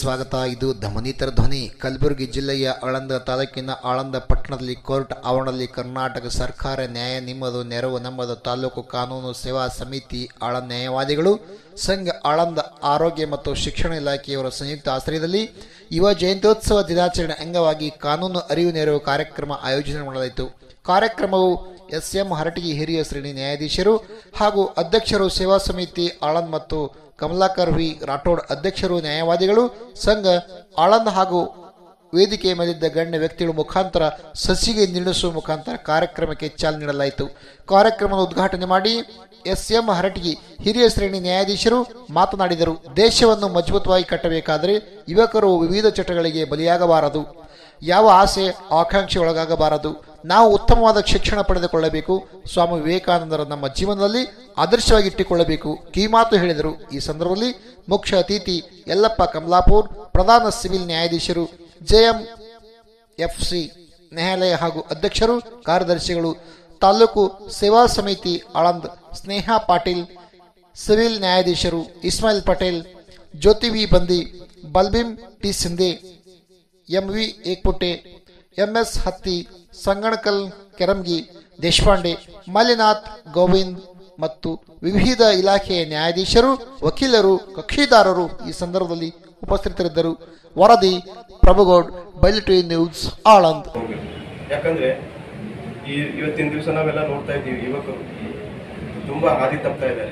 ಸ್ವಾಗತ ಇದು ಧಮನಿತರ ಧ್ವನಿ ಕಲಬುರಗಿ ಜಿಲ್ಲೆಯ ಆಳಂದ ತಾಲೂಕಿನ ಆಳಂದ ಪಟ್ಟಣದಲ್ಲಿ ಕೋರ್ಟ್ ಆವರಣದಲ್ಲಿ ಕರ್ನಾಟಕ ಸರ್ಕಾರ ನ್ಯಾಯ ನಿಮ್ಮದು ನೆರವು ನಮ್ಮದು ತಾಲೂಕು ಕಾನೂನು ಸೇವಾ ಸಮಿತಿ ಆಳಂದ ನ್ಯಾಯವಾದಿಗಳು ಸಂಘ ಆಳಂದ ಆರೋಗ್ಯ ಮತ್ತು ಶಿಕ್ಷಣ ಇಲಾಖೆಯವರ ಸಂಯುಕ್ತ ಆಶ್ರಯದಲ್ಲಿ ಯುವ ಜಯಂತ್ಯೋತ್ಸವ ದಿನಾಚರಣೆ ಅಂಗವಾಗಿ ಕಾನೂನು ಅರಿವು ನೆರವು ಕಾರ್ಯಕ್ರಮ ಆಯೋಜನೆ ಮಾಡಲಾಯಿತು ಕಾರ್ಯಕ್ರಮವು ಎಸ್ಎಂ ಹರಟಗಿ ಹಿರಿಯ ಶ್ರೇಣಿ ನ್ಯಾಯಾಧೀಶರು ಹಾಗೂ ಅಧ್ಯಕ್ಷರು ಸೇವಾ ಸಮಿತಿ ಆಳಂದ್ ಮತ್ತು ಕಮಲಾಕರ್ ವಿ ರಾಠೋಡ್ ಅಧ್ಯಕ್ಷರು ನ್ಯಾಯವಾದಿಗಳು ಸಂಘ ಆಳಂದ್ ಹಾಗೂ ವೇದಿಕೆ ಮೇಲಿದ್ದ ಗಣ್ಯ ವ್ಯಕ್ತಿಗಳ ಮುಖಾಂತರ ಸಸಿಗೆ ನಿರ್ಣಿಸುವ ಮುಖಾಂತರ ಕಾರ್ಯಕ್ರಮಕ್ಕೆ ಚಾಲನೆ ನೀಡಲಾಯಿತು ಕಾರ್ಯಕ್ರಮದ ಉದ್ಘಾಟನೆ ಮಾಡಿ ಎಸ್ಎಂ ಹರಟಗಿ ಹಿರಿಯ ಶ್ರೇಣಿ ನ್ಯಾಯಾಧೀಶರು ಮಾತನಾಡಿದರು ದೇಶವನ್ನು ಮಜಬೂತವಾಗಿ ಕಟ್ಟಬೇಕಾದರೆ ಯುವಕರು ವಿವಿಧ ಚಟಗಳಿಗೆ ಬಲಿಯಾಗಬಾರದು ಯಾವ ಆಸೆ ಆಕಾಂಕ್ಷೆ ಒಳಗಾಗಬಾರದು ನಾವು ಉತ್ತಮವಾದ ಶಿಕ್ಷಣ ಪಡೆದುಕೊಳ್ಳಬೇಕು ಸ್ವಾಮಿ ವಿವೇಕಾನಂದರ ನಮ್ಮ ಜೀವನದಲ್ಲಿ ಆದರ್ಶವಾಗಿ ಇಟ್ಟುಕೊಳ್ಳಬೇಕು ಕಿವಿಮಾತು ಹೇಳಿದರು ಈ ಸಂದರ್ಭದಲ್ಲಿ ಮುಖ್ಯ ಅತಿಥಿ ಯಲ್ಲಪ್ಪ ಕಮಲಾಪುರ್ ಪ್ರಧಾನ ಸಿವಿಲ್ ನ್ಯಾಯಾಧೀಶರು ಜೆಎಂ ಎಫ್ಸಿ ನ್ಯಾಯಾಲಯ ಹಾಗೂ ಅಧ್ಯಕ್ಷರು ಕಾರ್ಯದರ್ಶಿಗಳು ತಾಲೂಕು ಸೇವಾ ಸಮಿತಿ ಆಳಂದ್ ಸ್ನೇಹ ಪಾಟೀಲ್ ಸಿವಿಲ್ ನ್ಯಾಯಾಧೀಶರು ಇಸ್ಮಾಯಿಲ್ ಪಟೇಲ್ ಜ್ಯೋತಿ ವಿ ಬಂದಿ ಬಲ್ಬಿಂ ಟಿ ಸಿಂಧೆ ಎಂವಿ ಏಕ್ಪುಟ್ಟೆ ಎಂಎಸ್ ಹತ್ತಿ ಸಂಗಣಕಲ್ ಕೆರಂಗಿ ದೇಶಪಾಂಡೆ ಮಲ್ಲಿನಾಥ್ ಗೋವಿಂದ್ ಮತ್ತು ವಿವಿಧ ಇಲಾಖೆಯ ನ್ಯಾಯಾಧೀಶರು ವಕೀಲರು ಕಕ್ಷಿದಾರರು ಈ ಸಂದರ್ಭದಲ್ಲಿ ಉಪಸ್ಥಿತರಿದ್ದರು ವರದಿ ಪ್ರಭುಗೌಡ್ ಬೈಲಿಟಿ ನ್ಯೂಸ್ ಆಳಂದ್ ಹೋಗ್ಬೇಕು ಯಾಕಂದ್ರೆ ಈ ಇವತ್ತಿನ ದಿವಸ ನಾವೆಲ್ಲ ನೋಡ್ತಾ ಇದ್ದೀವಿ ಯುವಕರು ತುಂಬಾ ಹಾದಿ ತಪ್ತಾ ಇದ್ದಾರೆ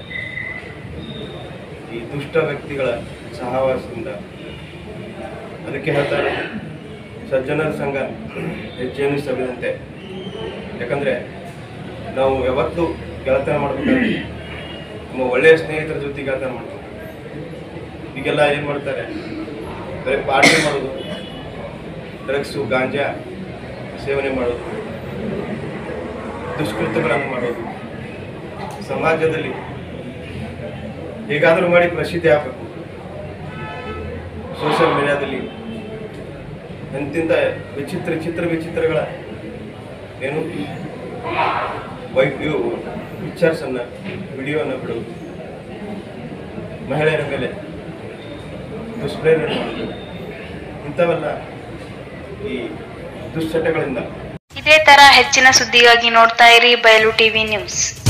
ಈ ದುಷ್ಟ ವ್ಯಕ್ತಿಗಳ ಸಹವಾಸದಿಂದ ಅದಕ್ಕೆ ಹೇಳ್ತಾರೆ ಸಜ್ಜನರ ಸಂಘ ಹೆಜ್ಜೆಯನ್ನು ಸವಿದಂತೆ ಯಾಕಂದ್ರೆ ನಾವು ಯಾವತ್ತೂ ಗೆಳತನ ಮಾಡ್ಬೇಕಾದ್ರೆ ನಮ್ಮ ಒಳ್ಳೆಯ ಸ್ನೇಹಿತರ ಜೊತೆ ಗೆಳತನ ಮಾಡ್ಬೇಕು ಈಗೆಲ್ಲ ಏನು ಮಾಡ್ತಾರೆ ಬರೀ ಪಾರ್ಟಿ ಮಾಡೋದು ಡ್ರಗ್ಸು ಗಾಂಜಾ ಸೇವನೆ ಮಾಡೋದು ದುಷ್ಕೃತ್ಯಗಳನ್ನು ಮಾಡೋದು ಸಮಾಜದಲ್ಲಿ ಹೇಗಾದರೂ ಮಾಡಿ ಪ್ರಸಿದ್ಧಿ ಆಗಬೇಕು ಸೋಷಿಯಲ್ ಮೀಡಿಯಾದಲ್ಲಿ ಎಂತಿಂತ ವಿಚಿತ್ರ ಚಿತ್ರ ವಿಚಿತ್ರಗಳ ಏನು ವೈ ಇವು ಪಿಕ್ಚರ್ಸನ್ನು ವಿಡಿಯೋವನ್ನು ಬಿಡೋದು ಮಹಿಳೆಯರ ಮೇಲೆ ದುಷ್ಪ್ರೇರಣೆ ಮಾಡೋದು ಇಂಥವೆಲ್ಲ ಈ ದುಶ್ಚಟಗಳಿಂದ ಇದೇ ತರ ಹೆಚ್ಚಿನ ಸುದ್ದಿಗಾಗಿ ನೋಡ್ತಾ ಇರಿ ಬಯಲು ಟಿವಿ ನ್ಯೂಸ್